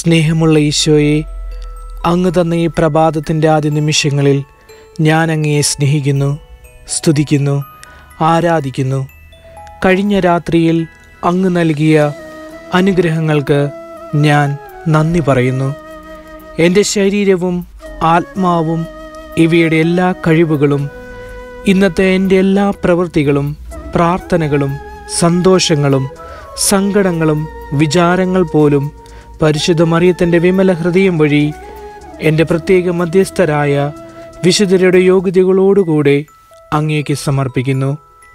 സ്നേഹമുള്ള ഈശോയെ അങ്ങ് തന്ന ഈ പ്രഭാതത്തിൻ്റെ ആദ്യ നിമിഷങ്ങളിൽ ഞാൻ അങ്ങയെ സ്നേഹിക്കുന്നു സ്തുതിക്കുന്നു ആരാധിക്കുന്നു കഴിഞ്ഞ രാത്രിയിൽ അങ്ങ് നൽകിയ അനുഗ്രഹങ്ങൾക്ക് ഞാൻ നന്ദി പറയുന്നു എൻ്റെ ശരീരവും ആത്മാവും ഇവയുടെ എല്ലാ കഴിവുകളും ഇന്നത്തെ എൻ്റെ എല്ലാ പ്രവൃത്തികളും പ്രാർത്ഥനകളും സന്തോഷങ്ങളും സങ്കടങ്ങളും വിചാരങ്ങൾ പോലും പരിശുദ്ധ മറിയത്തിൻ്റെ വിമല ഹൃദയം വഴി എൻ്റെ പ്രത്യേക മധ്യസ്ഥരായ വിശുദ്ധരുടെ യോഗ്യതകളോടുകൂടെ അങ്ങേക്ക് സമർപ്പിക്കുന്നു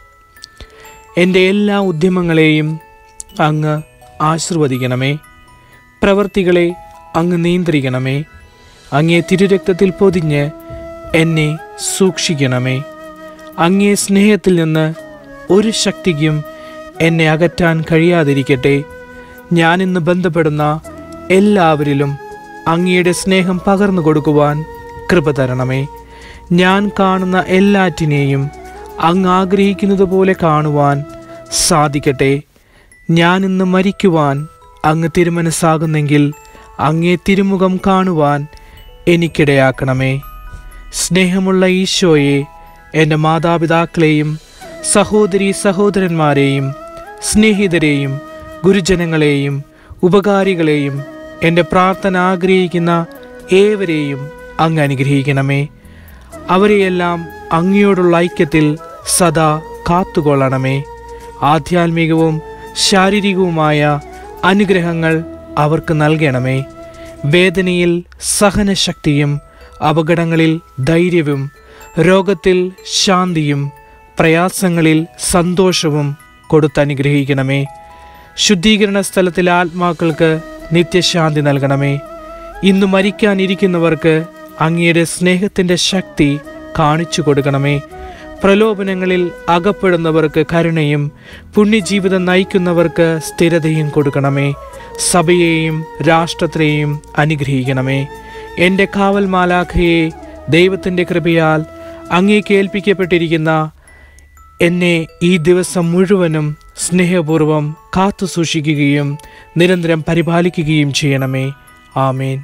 എൻ്റെ എല്ലാ ഉദ്യമങ്ങളെയും അങ്ങ് ആശീർവദിക്കണമേ പ്രവർത്തികളെ അങ്ങ് നിയന്ത്രിക്കണമേ അങ്ങേ തിരുരക്തത്തിൽ പൊതിഞ്ഞ് എന്നെ സൂക്ഷിക്കണമേ അങ്ങേ സ്നേഹത്തിൽ നിന്ന് ഒരു ശക്തിക്കും എന്നെ അകറ്റാൻ കഴിയാതിരിക്കട്ടെ ഞാനിന്ന് ബന്ധപ്പെടുന്ന എല്ലാവരിലും അങ്ങയുടെ സ്നേഹം പകർന്നു കൊടുക്കുവാൻ കൃപ തരണമേ ഞാൻ കാണുന്ന എല്ലാറ്റിനെയും അങ്ങ് ആഗ്രഹിക്കുന്നത് പോലെ കാണുവാൻ സാധിക്കട്ടെ ഞാനിന്ന് മരിക്കുവാൻ അങ്ങ് തിരുമനസ്സാകുന്നെങ്കിൽ അങ്ങേ തിരുമുഖം കാണുവാൻ എനിക്കിടയാക്കണമേ സ്നേഹമുള്ള ഈശോയെ എൻ്റെ മാതാപിതാക്കളെയും സഹോദരി സഹോദരന്മാരെയും സ്നേഹിതരെയും ഗുരുജനങ്ങളെയും ഉപകാരികളെയും എൻ്റെ പ്രാർത്ഥന ആഗ്രഹിക്കുന്ന ഏവരെയും അങ്ങ് അനുഗ്രഹിക്കണമേ അവരെയെല്ലാം അങ്ങയോടുള്ള ഐക്യത്തിൽ സദാ കാത്തുകൊള്ളണമേ ആധ്യാത്മികവും ശാരീരികവുമായ അനുഗ്രഹങ്ങൾ അവർക്ക് നൽകണമേ വേദനയിൽ സഹനശക്തിയും അപകടങ്ങളിൽ ധൈര്യവും രോഗത്തിൽ ശാന്തിയും പ്രയാസങ്ങളിൽ സന്തോഷവും കൊടുത്തനുഗ്രഹിക്കണമേ ശുദ്ധീകരണ സ്ഥലത്തിലെ ആത്മാക്കൾക്ക് നിത്യശാന്തി നൽകണമേ ഇന്ന് മരിക്കാനിരിക്കുന്നവർക്ക് അങ്ങയുടെ സ്നേഹത്തിൻ്റെ ശക്തി കാണിച്ചു കൊടുക്കണമേ പ്രലോഭനങ്ങളിൽ അകപ്പെടുന്നവർക്ക് കരുണയും പുണ്യജീവിതം നയിക്കുന്നവർക്ക് സ്ഥിരതയും കൊടുക്കണമേ സഭയെയും രാഷ്ട്രത്തെയും അനുഗ്രഹിക്കണമേ എൻ്റെ കാവൽ മാലാഖയെ ദൈവത്തിൻ്റെ കൃപയാൽ അങ്ങേക്ക് ഏൽപ്പിക്കപ്പെട്ടിരിക്കുന്ന എന്നെ ഈ ദിവസം മുഴുവനും സ്നേഹപൂർവം കാത്തു സൂക്ഷിക്കുകയും നിരന്തരം പരിപാലിക്കുകയും ചെയ്യണമേ ആമേൻ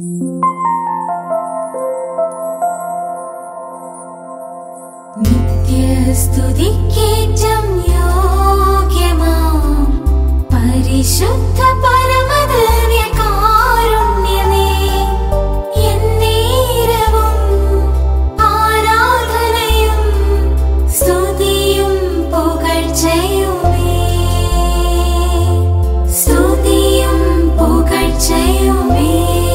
നിത്യസ്തുതിക്കേറ്റം യോഗ്യമാം പരിശുദ്ധ പരമദിവ്യകാരുണ്യമേ, എന്നേരവും ആരാധനയും സ്തുതിയും പുകഴ്ചയുമേ. സ്തുതിയും പുകഴ്ചയുമേ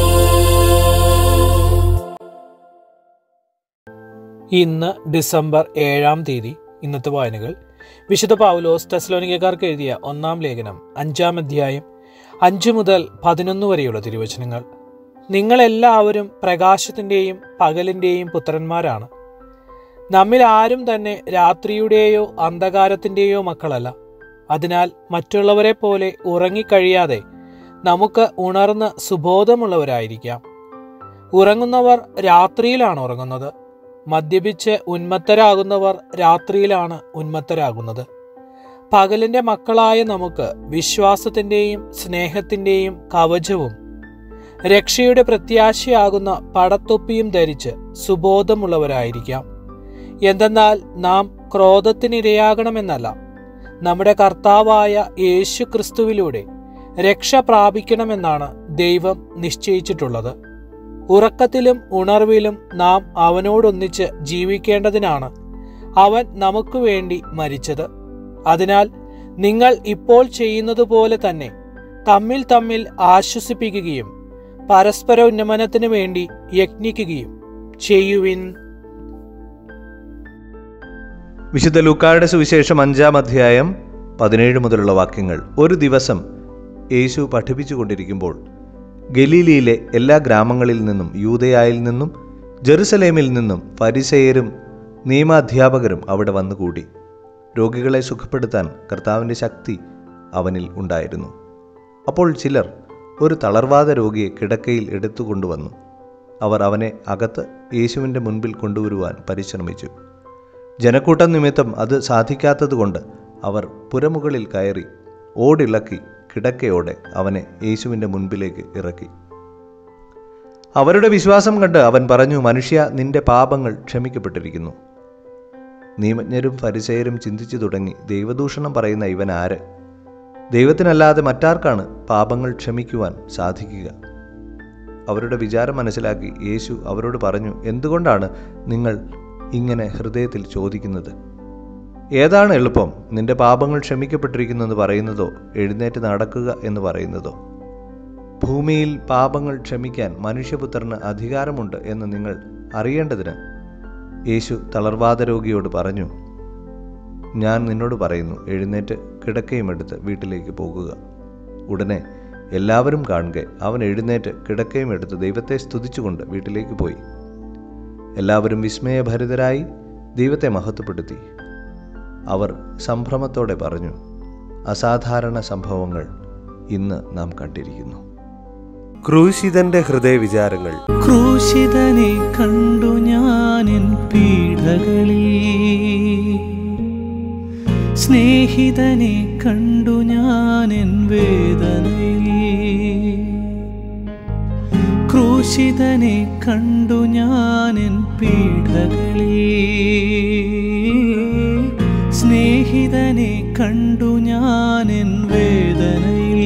ഇന്ന് ഡിസംബർ ഏഴാം തീയതി ഇന്നത്തെ വായനകൾ വിശുദ്ധ പൗലോസ് തെസ്ലോനികക്കാർക്ക് എഴുതിയ ഒന്നാം ലേഖനം അഞ്ചാം അധ്യായം അഞ്ചു മുതൽ പതിനൊന്ന് വരെയുള്ള തിരുവചനങ്ങൾ നിങ്ങളെല്ലാവരും പ്രകാശത്തിൻ്റെയും പകലിൻ്റെയും പുത്രന്മാരാണ് നമ്മിൽ ആരും തന്നെ രാത്രിയുടെയോ അന്ധകാരത്തിൻ്റെയോ മക്കളല്ല അതിനാൽ മറ്റുള്ളവരെ പോലെ ഉറങ്ങിക്കഴിയാതെ നമുക്ക് ഉണർന്ന് സുബോധമുള്ളവരായിരിക്കാം ഉറങ്ങുന്നവർ രാത്രിയിലാണ് ഉറങ്ങുന്നത് മദ്യപിച്ച് ഉന്മത്തരാകുന്നവർ രാത്രിയിലാണ് ഉന്മത്തരാകുന്നത് പകലിന്റെ മക്കളായ നമുക്ക് വിശ്വാസത്തിന്റെയും സ്നേഹത്തിന്റെയും കവചവും രക്ഷയുടെ പ്രത്യാശയാകുന്ന പടത്തൊപ്പിയും ധരിച്ച് സുബോധമുള്ളവരായിരിക്കാം എന്തെന്നാൽ നാം ക്രോധത്തിനിരയാകണമെന്നല്ല നമ്മുടെ കർത്താവായ യേശു ക്രിസ്തുവിലൂടെ രക്ഷ പ്രാപിക്കണമെന്നാണ് ദൈവം നിശ്ചയിച്ചിട്ടുള്ളത് ഉറക്കത്തിലും ഉണർവിലും നാം അവനോടൊന്നിച്ച് ജീവിക്കേണ്ടതിനാണ് അവൻ നമുക്ക് വേണ്ടി മരിച്ചത് അതിനാൽ നിങ്ങൾ ഇപ്പോൾ ചെയ്യുന്നതുപോലെ തന്നെ തമ്മിൽ തമ്മിൽ ആശ്വസിപ്പിക്കുകയും പരസ്പര ഉന്നമനത്തിനു വേണ്ടി യജ്ഞിക്കുകയും ചെയ്യുവിൻ വിശുദ്ധ ലൂക്കായുടെ സുവിശേഷം അഞ്ചാം അധ്യായം പതിനേഴ് മുതലുള്ള വാക്യങ്ങൾ ഒരു ദിവസം യേശു പഠിപ്പിച്ചു കൊണ്ടിരിക്കുമ്പോൾ ഗലീലിയിലെ എല്ലാ ഗ്രാമങ്ങളിൽ നിന്നും യൂതയായിൽ നിന്നും ജെറുസലേമിൽ നിന്നും പരിസയരും നിയമാധ്യാപകരും അവിടെ വന്നുകൂടി രോഗികളെ സുഖപ്പെടുത്താൻ കർത്താവിൻ്റെ ശക്തി അവനിൽ ഉണ്ടായിരുന്നു അപ്പോൾ ചിലർ ഒരു തളർവാദ രോഗിയെ കിടക്കയിൽ എടുത്തുകൊണ്ടുവന്നു അവർ അവനെ അകത്ത് യേശുവിൻ്റെ മുൻപിൽ കൊണ്ടുവരുവാൻ പരിശ്രമിച്ചു ജനക്കൂട്ടം നിമിത്തം അത് സാധിക്കാത്തതുകൊണ്ട് അവർ പുരമുകളിൽ കയറി ഓടിളക്കി കിടക്കയോടെ അവനെ യേശുവിൻ്റെ മുൻപിലേക്ക് ഇറക്കി അവരുടെ വിശ്വാസം കണ്ട് അവൻ പറഞ്ഞു മനുഷ്യ നിന്റെ പാപങ്ങൾ ക്ഷമിക്കപ്പെട്ടിരിക്കുന്നു നിയമജ്ഞരും ഫരിസയരും ചിന്തിച്ചു തുടങ്ങി ദൈവദൂഷണം പറയുന്ന ഇവൻ ആര് ദൈവത്തിനല്ലാതെ മറ്റാർക്കാണ് പാപങ്ങൾ ക്ഷമിക്കുവാൻ സാധിക്കുക അവരുടെ വിചാരം മനസ്സിലാക്കി യേശു അവരോട് പറഞ്ഞു എന്തുകൊണ്ടാണ് നിങ്ങൾ ഇങ്ങനെ ഹൃദയത്തിൽ ചോദിക്കുന്നത് ഏതാണ് എളുപ്പം നിന്റെ പാപങ്ങൾ ക്ഷമിക്കപ്പെട്ടിരിക്കുന്നു എന്ന് പറയുന്നതോ എഴുന്നേറ്റ് നടക്കുക എന്ന് പറയുന്നതോ ഭൂമിയിൽ പാപങ്ങൾ ക്ഷമിക്കാൻ മനുഷ്യപുത്രന് അധികാരമുണ്ട് എന്ന് നിങ്ങൾ അറിയേണ്ടതിന് യേശു തളർവാദ രോഗിയോട് പറഞ്ഞു ഞാൻ നിന്നോട് പറയുന്നു എഴുന്നേറ്റ് കിടക്കയും എടുത്ത് വീട്ടിലേക്ക് പോകുക ഉടനെ എല്ലാവരും കാണുക അവൻ എഴുന്നേറ്റ് കിടക്കയും എടുത്ത് ദൈവത്തെ സ്തുതിച്ചുകൊണ്ട് വീട്ടിലേക്ക് പോയി എല്ലാവരും വിസ്മയഭരിതരായി ദൈവത്തെ മഹത്വപ്പെടുത്തി അവർ സംഭ്രമത്തോടെ പറഞ്ഞു അസാധാരണ സംഭവങ്ങൾ ഇന്ന് നാം കണ്ടിരിക്കുന്നു ക്രൂശിതന്റെ ഹൃദയവിചാരങ്ങൾ ക്രൂശിതനെ കണ്ടു ഞാനെൻ പീഡകളിൽ സ്നേഹിതനെ കണ്ടു ഞാനെൻ വേദനയിൽ ക്രൂശിതനെ കണ്ടു ഞാനെൻ പീഡകളിൽ സ്നേഹിതനെ കണ്ടു ഞാനെൻ വേദനയിൽ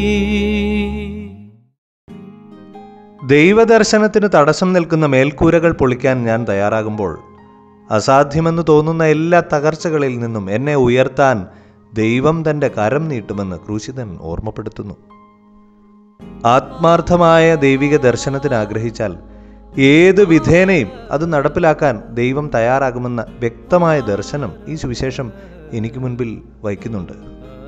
ദൈവദർശനത്തിന് തടസ്സം നിൽക്കുന്ന മേൽക്കൂരകൾ പൊളിക്കാൻ ഞാൻ തയ്യാറാകുമ്പോൾ അസാധ്യമെന്ന് തോന്നുന്ന എല്ലാ തകർച്ചകളിൽ നിന്നും എന്നെ ഉയർത്താൻ ദൈവം തൻ്റെ കരം നീട്ടുമെന്ന് ക്രൂശിതൻ ഓർമ്മപ്പെടുത്തുന്നു ആത്മാർത്ഥമായ ദൈവിക ദർശനത്തിന് ആഗ്രഹിച്ചാൽ ഏത് വിധേനയും അത് നടപ്പിലാക്കാൻ ദൈവം തയ്യാറാകുമെന്ന വ്യക്തമായ ദർശനം ഈ സുവിശേഷം എനിക്ക് മുൻപിൽ വയ്ക്കുന്നുണ്ട്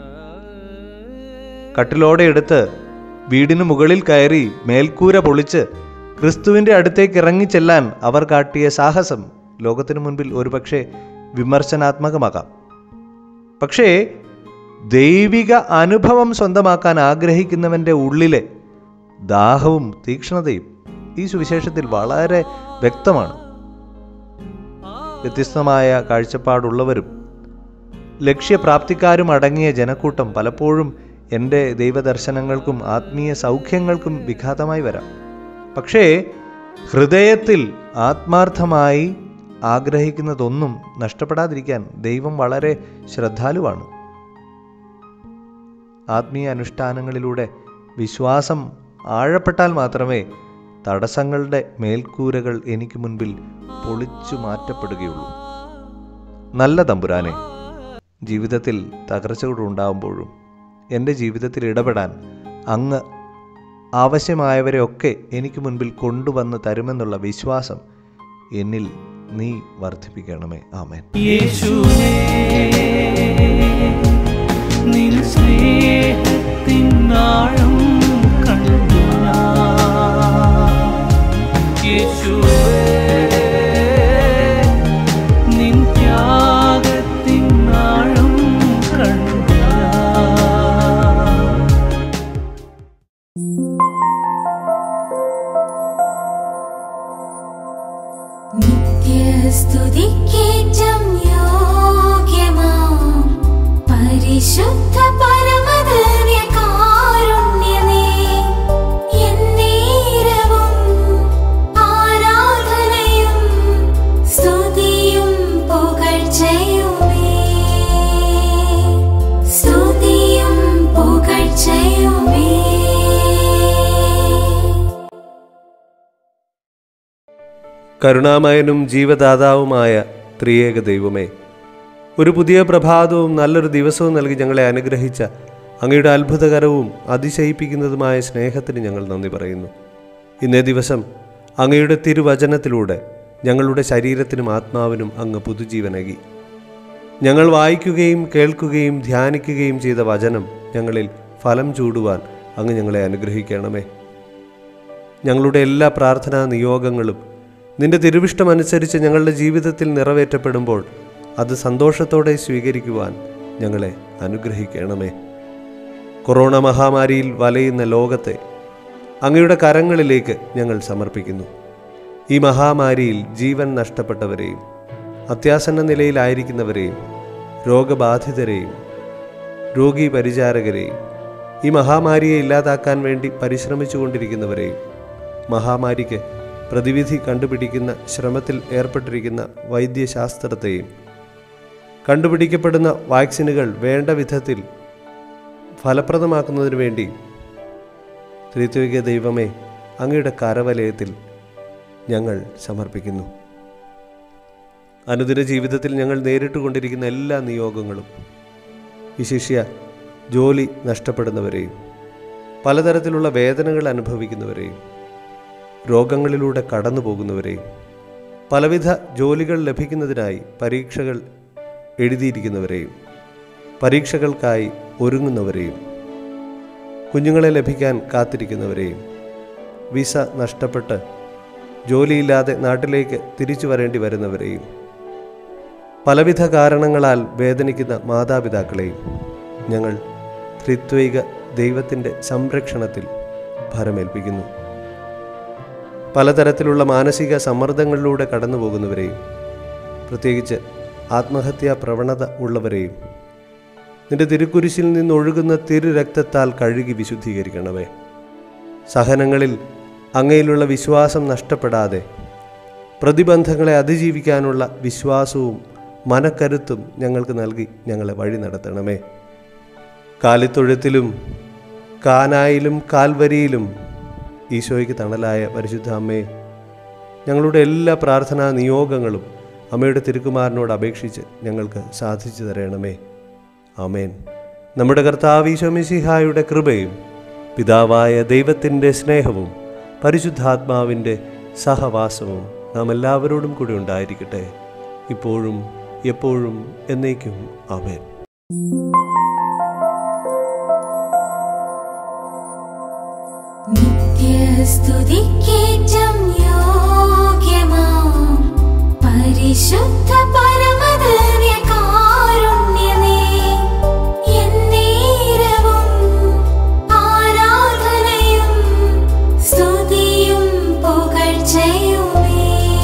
കട്ടിലോടെ എടുത്ത് വീടിന് മുകളിൽ കയറി മേൽക്കൂര പൊളിച്ച് ക്രിസ്തുവിൻ്റെ അടുത്തേക്ക് ഇറങ്ങിച്ചെല്ലാൻ അവർ കാട്ടിയ സാഹസം ലോകത്തിനു മുൻപിൽ ഒരുപക്ഷെ വിമർശനാത്മകമാകാം പക്ഷേ ദൈവിക അനുഭവം സ്വന്തമാക്കാൻ ആഗ്രഹിക്കുന്നവൻ്റെ ഉള്ളിലെ ദാഹവും തീക്ഷ്ണതയും ഈ സുവിശേഷത്തിൽ വളരെ വ്യക്തമാണ് വ്യത്യസ്തമായ കാഴ്ചപ്പാടുള്ളവരും ലക്ഷ്യപ്രാപ്തിക്കാരും അടങ്ങിയ ജനക്കൂട്ടം പലപ്പോഴും എൻ്റെ ദൈവദർശനങ്ങൾക്കും ആത്മീയ സൗഖ്യങ്ങൾക്കും വിഘാതമായി വരാം പക്ഷേ ഹൃദയത്തിൽ ആത്മാർത്ഥമായി ആഗ്രഹിക്കുന്നതൊന്നും നഷ്ടപ്പെടാതിരിക്കാൻ ദൈവം വളരെ ശ്രദ്ധാലുവാണ് ആത്മീയ അനുഷ്ഠാനങ്ങളിലൂടെ വിശ്വാസം ആഴപ്പെട്ടാൽ മാത്രമേ തടസ്സങ്ങളുടെ മേൽക്കൂരകൾ എനിക്ക് മുൻപിൽ പൊളിച്ചു മാറ്റപ്പെടുകയുള്ളൂ നല്ല തമ്പുരാനെ ജീവിതത്തിൽ തകർച്ചകൾ ഉണ്ടാകുമ്പോഴും എൻ്റെ ജീവിതത്തിൽ ഇടപെടാൻ അങ്ങ് ആവശ്യമായവരെയൊക്കെ എനിക്ക് മുൻപിൽ കൊണ്ടുവന്ന് തരുമെന്നുള്ള വിശ്വാസം എന്നിൽ നീ വർദ്ധിപ്പിക്കണമേ ആമേൻ യേശുവേ നിൻ സ്നേഹത്തിൻ ആഴം കണ്ടു ഞാൻ. യേശുവേ നിൻ ത്യാഗത്തിൻ ആഴം കണ്ടു ഞാൻ. നിത്യസ്തുതിക്കേറ്റം യോഗ്യമാം പരിശുദ്ധ പരമദിവ്യകാരുണ്യമേ, എന്നേരവും ആരാധനയും സ്തുതിയും പുകഴ്ചയുമേ. സ്തുതിയും പുകഴ്ചയുമേ കരുണാമയനും ജീവദാതാവുമായ ത്രിയേക ദൈവമേ ഒരു പുതിയ പ്രഭാതവും നല്ലൊരു ദിവസവും നൽകി ഞങ്ങളെ അനുഗ്രഹിച്ച അങ്ങയുടെ അത്ഭുതകരവും അതിശയിപ്പിക്കുന്നതുമായ സ്നേഹത്തിന് ഞങ്ങൾ നന്ദി പറയുന്നു ഇന്നേ ദിവസം അങ്ങയുടെ തിരുവചനത്തിലൂടെ ഞങ്ങളുടെ ശരീരത്തിനും ആത്മാവിനും അങ്ങ് പുതുജീവനകി ഞങ്ങൾ വായിക്കുകയും കേൾക്കുകയും ധ്യാനിക്കുകയും ചെയ്ത വചനം ഞങ്ങളിൽ ഫലം ചൂടുവാൻ അങ്ങ് ഞങ്ങളെ അനുഗ്രഹിക്കണമേ ഞങ്ങളുടെ എല്ലാ പ്രാർത്ഥനാ നിയോഗങ്ങളും നിന്റെ തിരുവിഷ്ടമനുസരിച്ച് ഞങ്ങളുടെ ജീവിതത്തിൽ നിറവേറ്റപ്പെടുമ്പോൾ അത് സന്തോഷത്തോടെ സ്വീകരിക്കുവാൻ ഞങ്ങളെ അനുഗ്രഹിക്കണമേ കൊറോണ മഹാമാരിയിൽ വലയുന്ന ലോകത്തെ അങ്ങയുടെ കരങ്ങളിലേക്ക് ഞങ്ങൾ സമർപ്പിക്കുന്നു ഈ മഹാമാരിയിൽ ജീവൻ നഷ്ടപ്പെട്ടവരെയും അത്യാസന്ന നിലയിലായിരിക്കുന്നവരെയും രോഗബാധിതരെയും രോഗി പരിചാരകരെയും ഈ മഹാമാരിയെ ഇല്ലാതാക്കാൻ വേണ്ടി പരിശ്രമിച്ചുകൊണ്ടിരിക്കുന്നവരെയും മഹാമാരിക്ക് പ്രതിവിധി കണ്ടുപിടിക്കുന്ന ശ്രമത്തിൽ ഏർപ്പെട്ടിരിക്കുന്ന വൈദ്യശാസ്ത്രത്തെയും കണ്ടുപിടിക്കപ്പെടുന്ന വാക്സിനുകൾ വേണ്ട വിധത്തിൽ ഫലപ്രദമാക്കുന്നതിന് വേണ്ടി ത്രിത്വിക ദൈവമേ അങ്ങയുടെ കരവലയത്തിൽ ഞങ്ങൾ സമർപ്പിക്കുന്നു അനുദിന ജീവിതത്തിൽ ഞങ്ങൾ നേരിട്ട് കൊണ്ടിരിക്കുന്ന എല്ലാ നിയോഗങ്ങളും വിശിഷ്യ ജോലി നഷ്ടപ്പെടുന്നവരെയും പലതരത്തിലുള്ള വേദനകൾ അനുഭവിക്കുന്നവരെയും രോഗങ്ങളിലൂടെ കടന്നു പോകുന്നവരെയും പലവിധ ജോലികൾ ലഭിക്കുന്നതിനായി പരീക്ഷകൾ എഴുതിയിരിക്കുന്നവരെയും പരീക്ഷകൾക്കായി ഒരുങ്ങുന്നവരെയും കുഞ്ഞുങ്ങളെ ലഭിക്കാൻ കാത്തിരിക്കുന്നവരെയും വിസ നഷ്ടപ്പെട്ട് ജോലിയില്ലാതെ നാട്ടിലേക്ക് തിരിച്ചു വരേണ്ടി വരുന്നവരെയും പലവിധ കാരണങ്ങളാൽ വേദനിക്കുന്ന മാതാപിതാക്കളെയും ഞങ്ങൾ ത്രിത്വൈക ദൈവത്തിൻ്റെ സംരക്ഷണത്തിൽ ഭരമേൽപ്പിക്കുന്നു പലതരത്തിലുള്ള മാനസിക സമ്മർദ്ദങ്ങളിലൂടെ കടന്നു പോകുന്നവരെയും പ്രത്യേകിച്ച് ആത്മഹത്യാ പ്രവണത ഉള്ളവരെയും നിന്റെ തിരുക്കുരിശിൽ നിന്നൊഴുകുന്ന തിരുരക്തത്താൽ കഴുകി വിശുദ്ധീകരിക്കണമേ സഹനങ്ങളിൽ അങ്ങയിലുള്ള വിശ്വാസം നഷ്ടപ്പെടാതെ പ്രതിബന്ധങ്ങളെ അതിജീവിക്കാനുള്ള വിശ്വാസവും മനക്കരുത്തും ഞങ്ങൾക്ക് നൽകി ഞങ്ങളെ വഴി നടത്തണമേ കാലിത്തൊഴുത്തിലും കാനായിലും കാൽവരിയിലും ഈശോയ്ക്ക് തണലായ പരിശുദ്ധ അമ്മേ ഞങ്ങളുടെ എല്ലാ പ്രാർത്ഥനാ നിയോഗങ്ങളും അമ്മയുടെ തിരുക്കുമാരനോട് അപേക്ഷിച്ച് ഞങ്ങൾക്ക് സാധിച്ചു തരണമേ ആമേൻ നമ്മുടെ കർത്താവ് ഈശോമിസിഹായുടെ കൃപയും പിതാവായ ദൈവത്തിൻ്റെ സ്നേഹവും പരിശുദ്ധാത്മാവിൻ്റെ സഹവാസവും നാം എല്ലാവരോടും കൂടി ഉണ്ടായിരിക്കട്ടെ ഇപ്പോഴും എപ്പോഴും എന്നേക്കും ആമേൻ നിത്യസ്തുതിക്കേറ്റം യോഗ്യമാം പരിശുദ്ധ പരമദിവ്യകാരുണ്യമേ, എന്നേരവും ആരാധനയും സ്തുതിയും പുകഴ്ചയുമേ.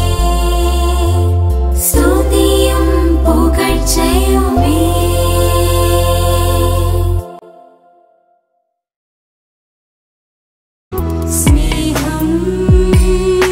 സ്തുതിയും പുകഴ്ചയുമേ സ്നേഹം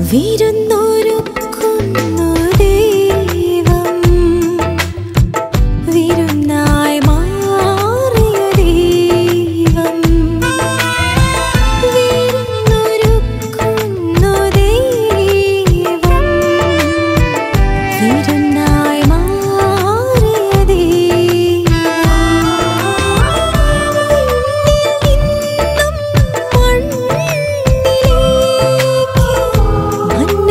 വിരുന്നൊരുക്കുന്നു ദൈവം വിരുന്നായി മാറിയ ദൈവം വിരുന്നൊരുക്കുന്നു ദൈവം വിരുന്നായി മാറിയ ദൈവം മണ്ണിലേക്ക്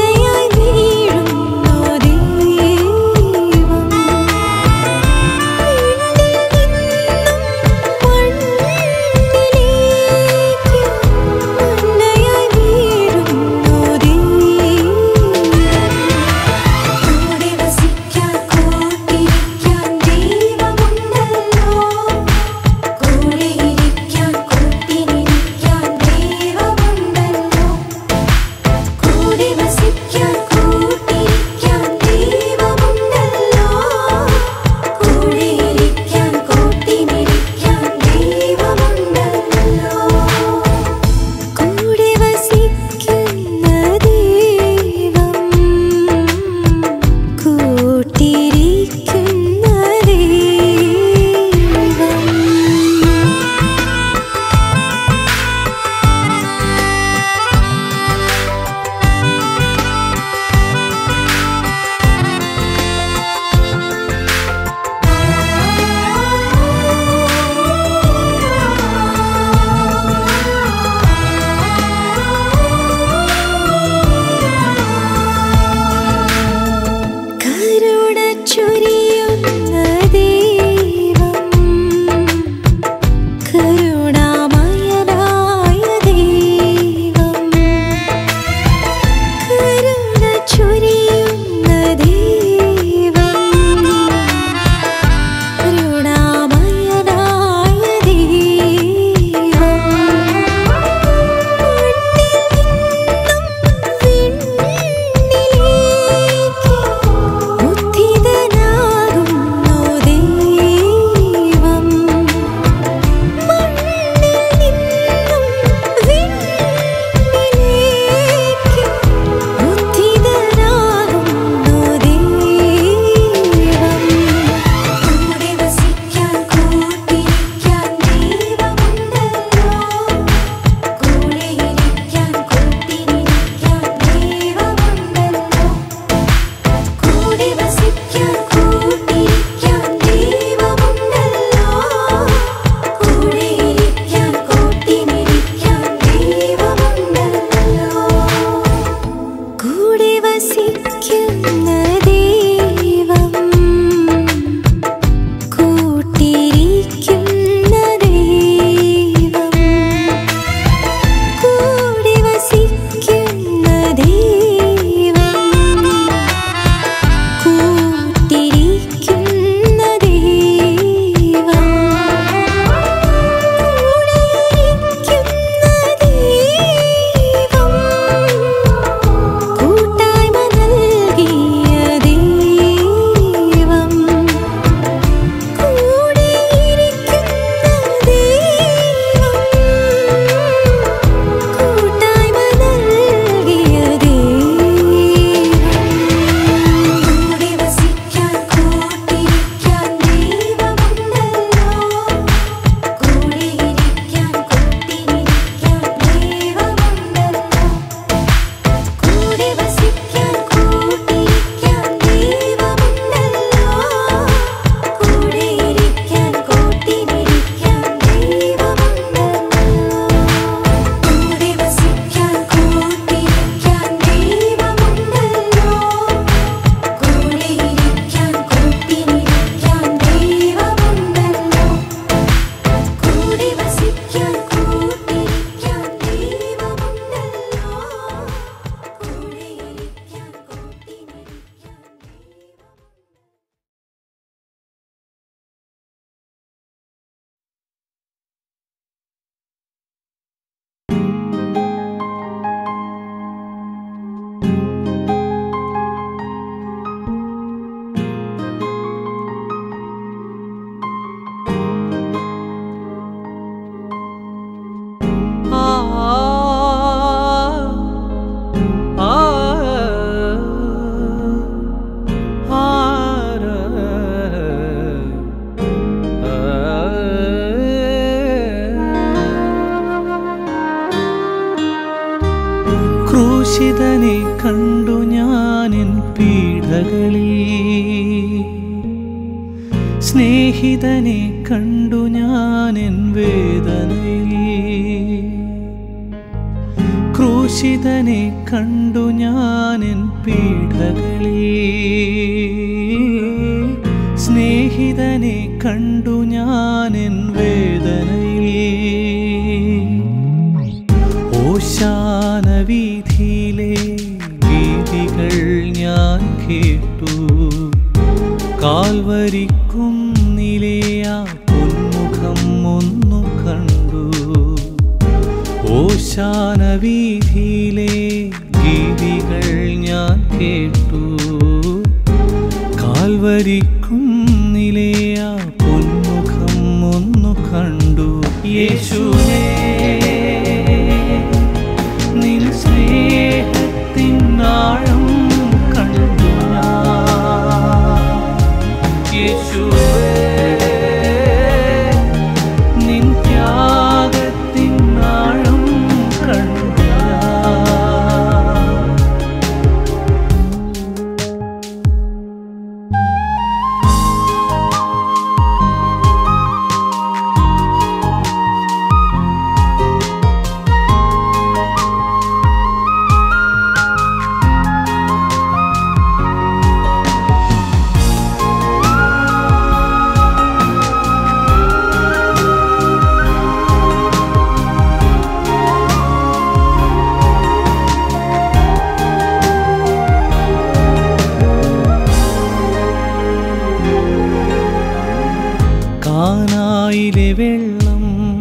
ക്രൂശിതനെ കണ്ടു ഞാനെൻ പീഡകളിൽ സ്നേഹിതനെ കണ്ടു ഞാനെൻ വേദനയിൽ ക്രൂശിതനെ കണ്ടു ഞാനെൻ പീഡകളിൽ സ്നേഹിതനെ കണ്ടു ഞാനെൻ വേദനയിൽ ഓശാന വീഥിയിലെ ഗീതികൾ ഞാൻ കേട്ടു കാൽവരിക്കുന്നിലെ ആ പൊന്മുഖം ഒന്നു കണ്ടു ഓശാന വീഥിയിലെ ഗീതികൾ ഞാൻ കേട്ടു കാൽവരിക്കുന്നിലെ ആ പൊന്മുഖം ഒന്നു കണ്ടു യേശുവേ നിൻ സ്നേഹത്തിൻ ആഴം കണ്ടു ഞാൻ. യേശുവേ നിൻ ത്യാഗത്തിൻ ആഴം കണ്ടു ഞാൻ. കാനായിലെ വെള്ളം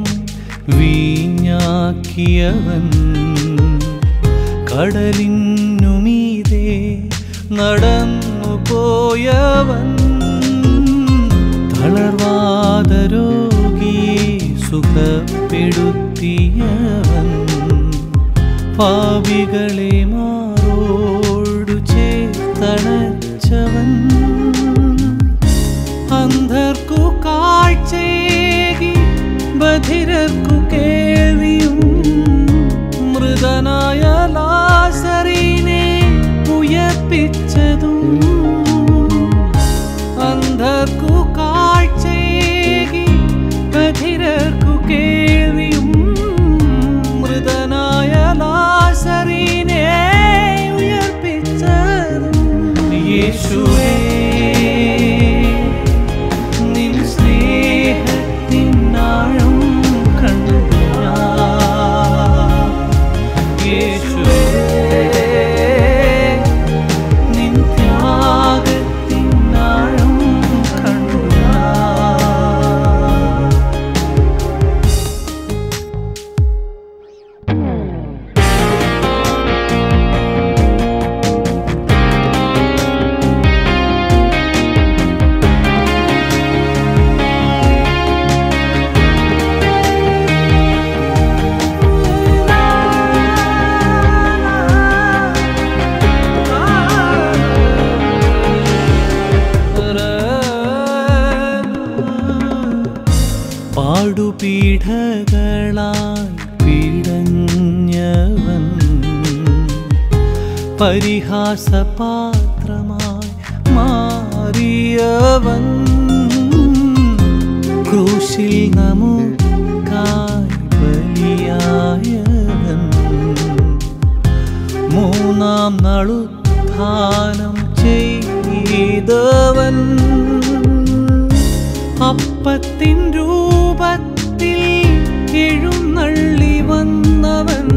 വീഞ്ഞാക്കിയവൻ കടലിനുമീതെ നടന്നു പോയവൻ തളർവാദ രോഗിയെ സുഖപ്പെടുത്തിയവൻ പാപികളെ മാറോടു ചേർത്തണച്ചവൻ അന്ധർക്കു കാഴ്ചയേകി ബധിരർക്കു കേൾവിയും മൃതനായ ലാസറിനെ ഉയർപ്പിച്ചതും അന്ധർക്കു കാഴ്ചയേകി ബധിരർക്കു കേൾവിയും മൃതനായ ലാസറിനെ ഉയർപ്പിച്ചതും യേശുവേ നിൻ സ്നേഹത്തിൻ ആഴം കണ്ടു ഞാൻ. യേശുവേ നിൻ ത്യാഗത്തിൻ ആഴം കണ്ടു ഞാൻ. പാടുപീഠകളാൽ പീഡഞ്ഞവൻ പരിഹാസപാത്രമായി മാറിയവൻ ക്രൂശിൽ നമുക്കായി ബലിയായവൻ മൂന്നാം നളുത്ഥാനം ചെയ്തവൻ അപ്പത്തിൻ രൂപത്തിൽ എഴുന്നള്ളി വന്നവൻ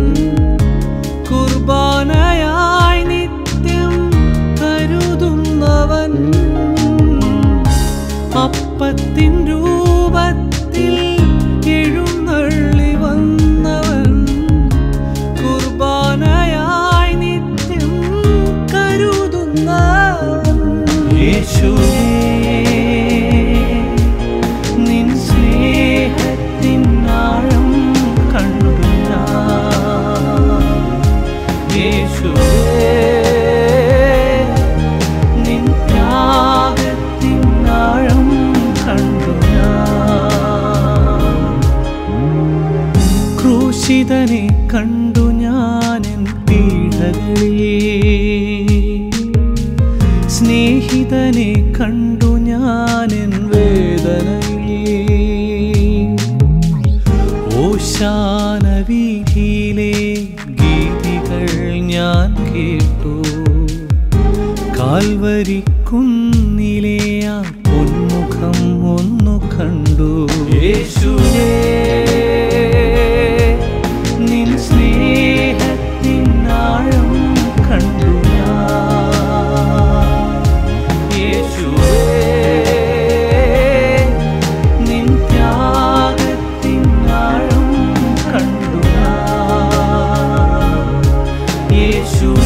കുർബാനയായി നിത്യം കരുതുന്നവൻ അപ്പത്തിൻ രൂപത്തിൽ എഴുന്നള്ളി വന്നവൻ കുർബാനയായി നിത്യം കരുതുന്നവൻ യേശുവേ നിൻ സ്നേഹത്തിൻ ആഴം കണ്ടു ഞാൻ. യേശുവേ നിൻ ത്യാഗത്തിൻ ആഴം കണ്ടു ഞാൻ. ക്രൂശിതനെ കണ്ടു ഞാനെൻ പീഡ സ്നേഹിതനെ കണ്ടു ഞാനെൻ വേദനയിൽ ഓശാന വീതിയിലെ ഗീതികൾ ഞാൻ കേട്ടു കാൽവരിക്കുന്നിലെ ആ പൊന്മുഖം ഒന്നു കണ്ടു യേശുവേ നിൻ സ്നേഹത്തിൻ ആഴം കണ്ടു ഞാൻ യേശുവേ നിൻ ത്യാഗത്തിൻ ആഴം കണ്ടു ഞാൻ യേശുവേ